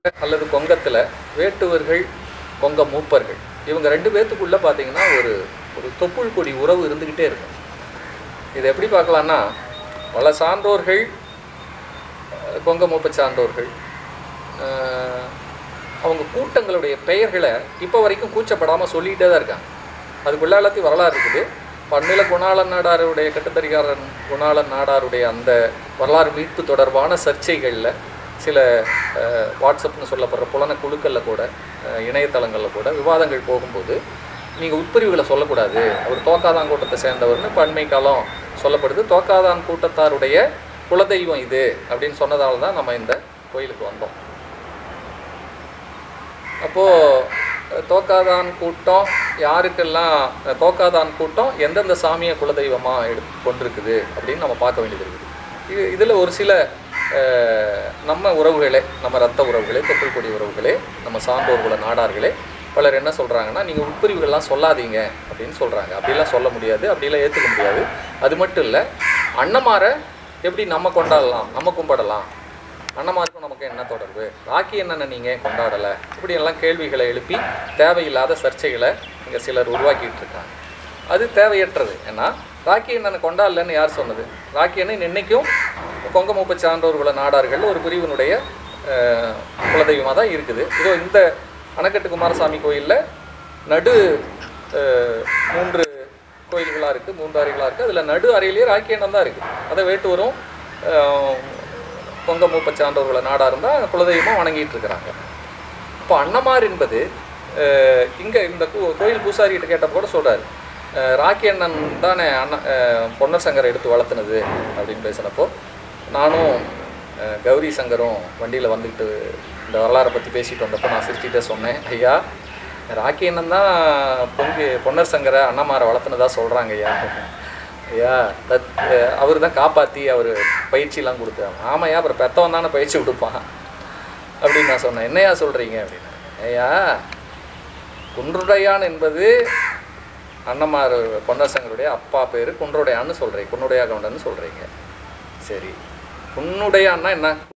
அல்லது கொங்கத்தில் வேட்டுவர்கள் கொங்க மூப்பர்கள் இவங்க ரெண்டு பேர்த்துக்குள்ளே பார்த்தீங்கன்னா ஒரு ஒரு தொப்புள் கொடி உறவு இருந்துக்கிட்டே இருக்கும் இதை எப்படி பார்க்கலான்னா பல சான்றோர்கள் அஹ், கொங்க மூப்ப சான்றோர்கள் அஹ், அவங்க கூட்டங்களுடைய பெயர்களை இப்போ வரைக்கும் கூச்சப்படாமல் சொல்லிகிட்டே தான் இருக்காங்க அதுக்குள்ள எல்லாத்தையும் வரலாறு இருக்குது பன்னில குணாளன் நாடாருடைய கட்டுத்தறிகாரன் குணாளன் நாடாருடைய அந்த வரலாறு மீட்பு தொடர்பான சர்ச்சைகளில் சில அஹ், வாட்ஸ்அப்னு சொல்லப்படுற புலன குழுக்களில் கூட அஹ், இணையதளங்களில் கூட விவாதங்கள் போகும்போது நீங்கள் உட்பிரிவுகளை சொல்லக்கூடாது அவர் தோக்காதான் கூட்டத்தை சேர்ந்தவர்னு பன்மை காலம் சொல்லப்படுது தோக்காதான் கூட்டத்தாருடைய குலதெய்வம் இது அப்படின்னு சொன்னதால தான் நம்ம இந்த கோயிலுக்கு வந்தோம் அப்போது தோக்காதான் கூட்டம் யாருக்கெல்லாம் அஹ், தோக்காதான் கூட்டம் எந்தெந்த சாமியை குலதெய்வமாக எடு கொண்டிருக்குது அப்படின்னு நம்ம பார்க்க வேண்டியது இருக்குது இது இதில் ஒரு சில அஹ், நம்ம உறவுகளே நம்ம ரத்த உறவுகளே தொப்புள் கொடி உறவுகளே நம்ம சான்றோர் குல நாடார்களே பலர் என்ன சொல்கிறாங்கன்னா நீங்கள் உட்பிரிவுகள்லாம் சொல்லாதீங்க அப்படின்னு சொல்கிறாங்க அப்படிலாம் சொல்ல முடியாது அப்படிலாம் ஏற்றுக்க முடியாது அது மட்டும் இல்லை அன்னமாரை எப்படி நம்ம கொண்டாடலாம் நம்ம கும்பிடலாம் அண்ணமாருக்கும் நமக்கு என்ன தொடர்பு ராக்கி என்னென்ன நீங்கள் கொண்டாடலை இப்படியெல்லாம் கேள்விகளை எழுப்பி தேவையில்லாத சர்ச்சைகளை இங்கே சிலர் உருவாக்கிட்டு இருக்காங்க அது தேவையற்றது ஏன்னா ராக்கி என்னென்ன கொண்டாடலன்னு யார் சொன்னது ராக்கி அண்ணன் இன்னைக்கும் கொங்க மூப்ப சான்றோர்குல நாடார்கள் ஒரு பிரிவினுடைய அஹ், குலதெய்வமாக தான் இருக்குது இதோ இந்த அணைக்கட்டு குமாரசாமி கோயிலில் நடு அஹ், மூன்று கோயில்களாக இருக்குது மூன்று அறைகளாக இருக்குது அதில் நடு அறையிலேயே ராக்கி எண்ணம் தான் இருக்குது அதை வேட்டுவரும் அஹ், பொங்க மூப்ப சான்றோர்களை நாடாக இருந்தால் குலதெய்வமாக வணங்கிட்டு இருக்கிறாங்க இப்போ அன்னமார் என்பது இங்கே இந்த கோ- கோயில் பூசாரிகிட்ட கேட்டப்போ கூட சொல்கிறார் ராக்கி அண்ணன் தானே அண்ணன் அஹ், பொன்னர் சங்கரை எடுத்து வளர்த்துனது அப்படின்னு பேசினப்போ நானும் அஹ், கௌரி சங்கரும் வண்டியில் வந்துக்கிட்டு இந்த வரலாறை பற்றி பேசிட்டு வந்தப்போ நான் சிரிச்சுட்டே சொன்னேன் ஐயா ராக்கி அண்ணன் தான் பொங்கு பொன்னர் சங்கரை அண்ணமாரை வளர்த்துனதா சொல்கிறாங்க ஐயா ஐயா தத் அவர் தான் காப்பாற்றி அவர் பயிற்சிலாம் கொடுத்தாங்க ஆமாய்யா அப்புறம் பெத்தவன் தானே பயிற்சி கொடுப்பான் அப்படின்னு நான் சொன்னேன் என்னையா சொல்கிறீங்க அப்படின்னு ஐயா குன்றுடையான் என்பது அண்ணமார் பொன்னசங்கருடைய அப்பா பேர் குன்றுடையான்னு சொல்கிறீங்க குன்னுடையா கவுண்டன்னு சொல்கிறீங்க சரி குன்னுடையான்னா என்ன